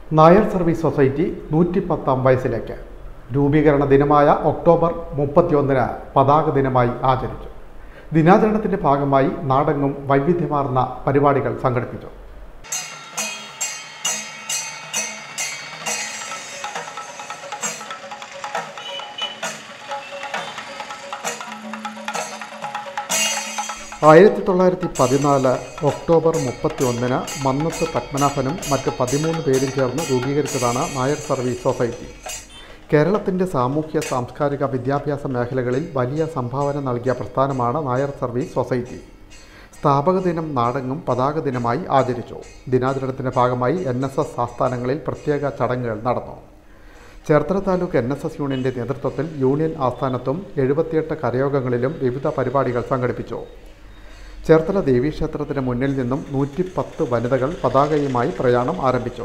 Nair service society നൂറ്റി പത്താം വയസ്സിലേക്ക് രൂപീകരണ ദിനമായ ഒക്ടോബർ മുപ്പത്തിയൊന്നിന് പതാക ദിനമായി ആചരിച്ചു ദിനാചരണത്തിന്റെ ഭാഗമായി നാടെങ്ങും വൈവിധ്യമാർന്ന പരിപാടികൾ സംഘടിപ്പിച്ചു ആയിരത്തി തൊള്ളായിരത്തി പതിനാല് ഒക്ടോബർ മുപ്പത്തി ഒന്നിന് മന്നത്ത് പത്മനാഭനും മറ്റ് പതിമൂന്ന് പേരും ചേർന്ന് രൂപീകരിച്ചതാണ് നായർ സർവീസ് സൊസൈറ്റി കേരളത്തിൻ്റെ സാമൂഹ്യ സാംസ്കാരിക വിദ്യാഭ്യാസ മേഖലകളിൽ വലിയ സംഭാവന നൽകിയ പ്രസ്ഥാനമാണ് നായർ സർവീസ് സൊസൈറ്റി സ്ഥാപക ദിനം നാടെങ്ങും പതാക ദിനമായി ആചരിച്ചു ദിനാചരണത്തിൻ്റെ ഭാഗമായി എൻ എസ് എസ് ആസ്ഥാനങ്ങളിൽ പ്രത്യേക ചടങ്ങുകൾ നടന്നു Cherthala taluk N S S യൂണിയൻ്റെ നേതൃത്വത്തിൽ യൂണിയൻ ആസ്ഥാനത്തും എഴുപത്തിയെട്ട് കരയോഗങ്ങളിലും വിവിധ പരിപാടികൾ സംഘടിപ്പിച്ചു ചേർത്തല ദേവീക്ഷേത്രത്തിന് മുന്നിൽ നിന്നും നൂറ്റി പത്ത് വനിതകൾ പതാകയുമായി പ്രയാണം ആരംഭിച്ചു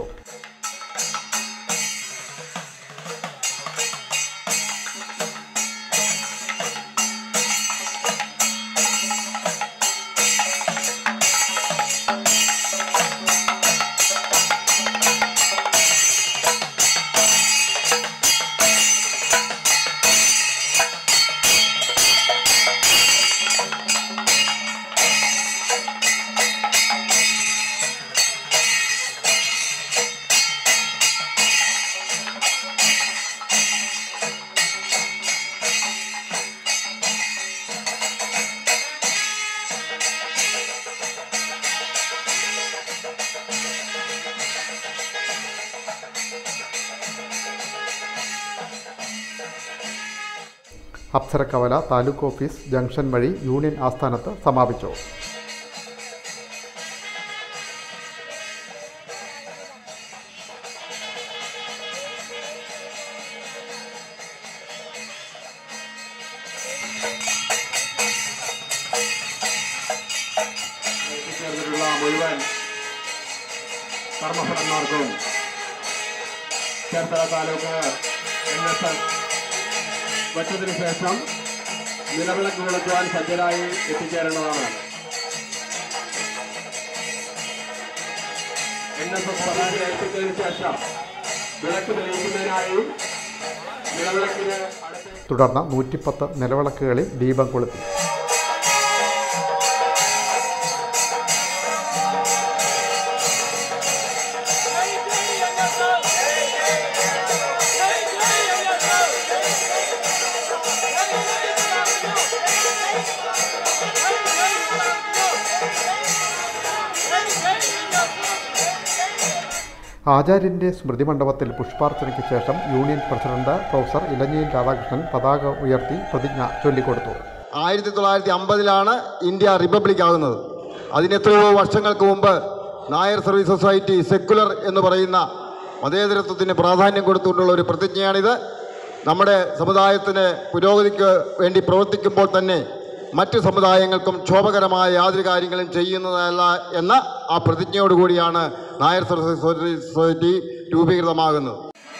അപ്സരക്കവല താലൂക്ക് ഓഫീസ് ജംഗ്ഷൻ വഴി യൂണിയൻ ആസ്ഥാനത്ത് സമാപിച്ചു എത്തിച്ചേർന്നിട്ടുള്ള മുഴുവൻ കർമ്മഭടന്മാർക്കും Cherthala taluk N S S വച്ചതിനു ശേഷം നിലവിളക്ക് കൊളുത്തുവാൻ സജ്ജരായി എത്തിച്ചേരേണ്ടതാണ് എൻ എസ് എസ് പതാക എത്തിച്ചതിനു ശേഷം വിളക്ക് തെളിയിക്കുന്നതിനായി നിലവിളക്കിന് അടുത്ത് തുടർന്ന് നൂറ്റിപ്പത്ത് നിലവിളക്കുകളിൽ ദീപം കൊളുത്തി ആചാര്യന്റെ സ്മൃതി മണ്ഡപത്തിൽ പുഷ്പാർച്ചനയ്ക്ക് ശേഷം union president professor Elanjiyil Radhakrishnan പതാക ഉയർത്തി പ്രതിജ്ഞ ചൊല്ലിക്കൊടുത്തു ആയിരത്തി തൊള്ളായിരത്തി അമ്പതിലാണ് ഇന്ത്യ റിപ്പബ്ലിക് ആകുന്നത് അതിനെത്രയോ വർഷങ്ങൾക്ക് മുമ്പ് നായർ സർവീസ് സൊസൈറ്റി സെക്കുലർ എന്ന് പറയുന്ന മതേതരത്വത്തിന് പ്രാധാന്യം കൊടുത്തുകൊണ്ടുള്ള ഒരു പ്രതിജ്ഞയാണിത് നമ്മുടെ സമുദായത്തിന് പുരോഗതിക്ക് വേണ്ടി പ്രവർത്തിക്കുമ്പോൾ തന്നെ മറ്റു സമുദായങ്ങൾക്കും ക്ഷോഭകരമായ യാതൊരു കാര്യങ്ങളും ചെയ്യുന്നതല്ല എന്ന ആ പ്രതിജ്ഞയോടുകൂടിയാണ് നായർ സർവീസ് സൊസൈറ്റി രൂപീകൃതമാകുന്നത്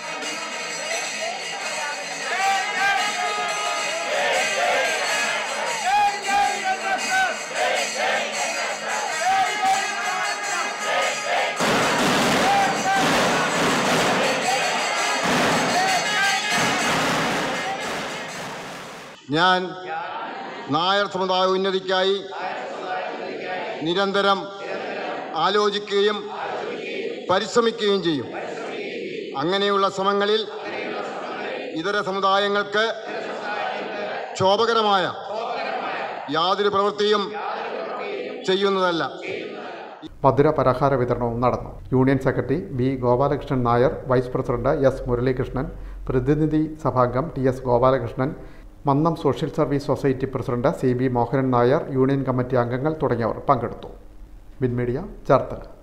ഞാൻ നായർ സമുദായ ഉന്നതിക്കായി നിരന്തരം ആലോചിക്കുകയും പരിശ്രമിക്കുകയും ചെയ്യും അങ്ങനെയുള്ള ശ്രമങ്ങളിൽ ഇതര സമുദായങ്ങൾക്ക് ക്ഷോഭകരമായ യാതൊരു പ്രവൃത്തിയും ചെയ്യുന്നതല്ല മധുര പലഹാര വിതരണവും നടന്നു union secretary B Gopalakrishnan Nair vice president S Muraleekrishnan പ്രതിനിധി സഭാംഗം T S Gopalakrishnan Mannam social service society president C B Mohanan Nair union committee അംഗങ്ങൾ തുടങ്ങിയവർ പങ്കെടുത്തു ബിൻ മീഡിയ ചേർത്തല